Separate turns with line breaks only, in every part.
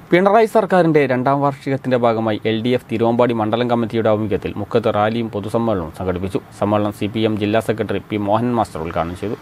പിണറായി സർക്കാരിന്റെ രണ്ടാം വാർഷികത്തിന്റെ ഭാഗമായി എൽ ഡി എഫ് തിരുവമ്പാടി മണ്ഡലം കമ്മിറ്റിയുടെ ആഭിമുഖ്യത്തിൽ മുക്കത്ത് റാലിയും പൊതുസമ്മേളനവും സംഘടിപ്പിച്ചു സമ്മേളനം സി പി എം ജില്ലാ സെക്രട്ടറി പി മോഹൻ മാസ്റ്റർ ഉദ്ഘാടനം ചെയ്തു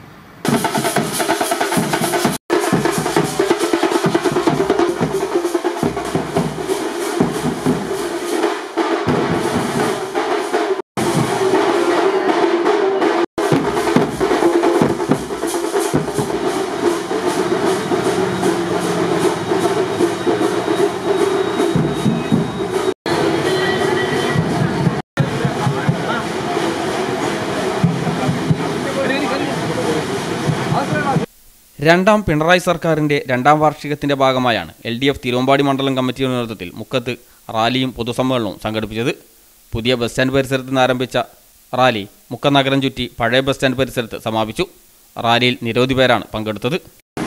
രണ്ടാം പിണറായി സർക്കാരിന്റെ രണ്ടാം വാർഷികത്തിന്റെ ഭാഗമായാണ് എൽ ഡി എഫ് തിരുവമ്പാടി മണ്ഡലം കമ്മിറ്റിയുടെ നേതൃത്വത്തിൽ മുക്കത്ത് റാലിയും പൊതുസമ്മേളനവും സംഘടിപ്പിച്ചത് പുതിയ ബസ് സ്റ്റാൻഡ് പരിസരത്ത് നിന്ന് ആരംഭിച്ച റാലി മുക്കം നഗരം ചുറ്റി പഴയ ബസ് സ്റ്റാൻഡ് പരിസരത്ത് സമാപിച്ചു റാലിയിൽ നിരവധി പേരാണ് പങ്കെടുത്തത്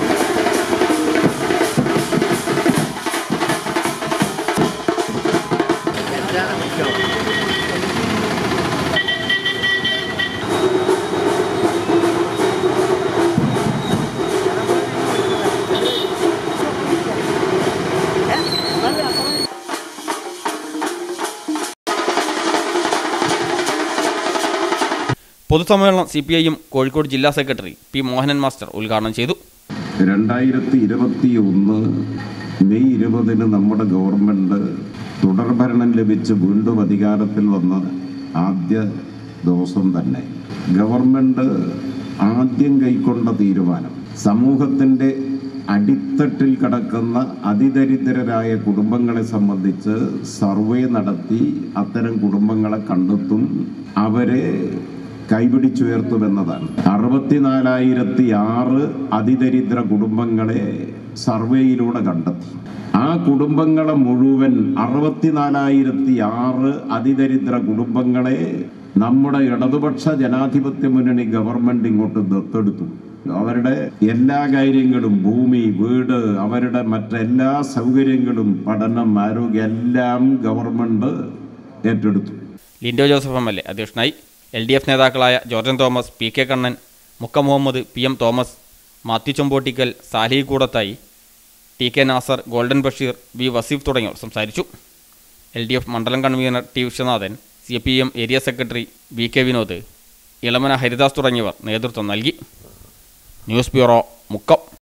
പൊതുസമ്മേളനം സി പി ഐയും കോഴിക്കോട് ജില്ലാ സെക്രട്ടറി പി മോഹനൻ മാസ്റ്റർ ഉദ്ഘാടനം ചെയ്തു
രണ്ടായിരത്തി ഇരുപത്തി ഒന്ന് മെയ് ഇരുപതിന് നമ്മുടെ ഗവൺമെന്റ് തുടർഭരണം ലഭിച്ച് വീണ്ടും അധികാരത്തിൽ വന്ന ആദ്യ ദിവസം തന്നെ ഗവൺമെന്റ് ആദ്യം കൈക്കൊണ്ട തീരുമാനം സമൂഹത്തിന്റെ അടിത്തട്ടിൽ കിടക്കുന്ന അതിദരിദ്രരായ കുടുംബങ്ങളെ സംബന്ധിച്ച് സർവേ നടത്തി അത്തരം കുടുംബങ്ങളെ കണ്ടെത്തും അവരെ കൈപിടിച്ചുയർത്തുമെന്നതാണ് അറുപത്തിനാലായിരത്തി ആറ് അതിദരിദ്ര കുടുംബങ്ങളെ സർവേയിലൂടെ കണ്ടെത്തി ആ കുടുംബങ്ങളെ മുഴുവൻ അറുപത്തിനാലായിരത്തി ആറ് അതിദരിദ്ര കുടുംബങ്ങളെ നമ്മുടെ ഇടതുപക്ഷ ജനാധിപത്യ മുന്നണി ഗവൺമെന്റ് ഇങ്ങോട്ട് ദത്തെടുത്തു അവരുടെ എല്ലാ കാര്യങ്ങളും ഭൂമി വീട് അവരുടെ മറ്റെല്ലാ സൗകര്യങ്ങളും പഠനം ആരോഗ്യം എല്ലാം ഗവൺമെന്റ് ഏറ്റെടുത്തു
Lindo Joseph M L A അധ്യക്ഷനായി എൽ ഡി എഫ് നേതാക്കളായ Georgen Thomas P K Kannan Mukka Muhammad P M Thomas Mathew Chombottikkal Sali Koodathai T K Nasar golden Basheer V Vaseef തുടങ്ങിയവർ സംസാരിച്ചു എൽ ഡി എഫ് മണ്ഡലം convener T Viswanathan C P M area secretary V K Vinod Elamana Haridas തുടങ്ങിയവർ നേതൃത്വം നൽകി ന്യൂസ് ബ്യൂറോ മുക്കം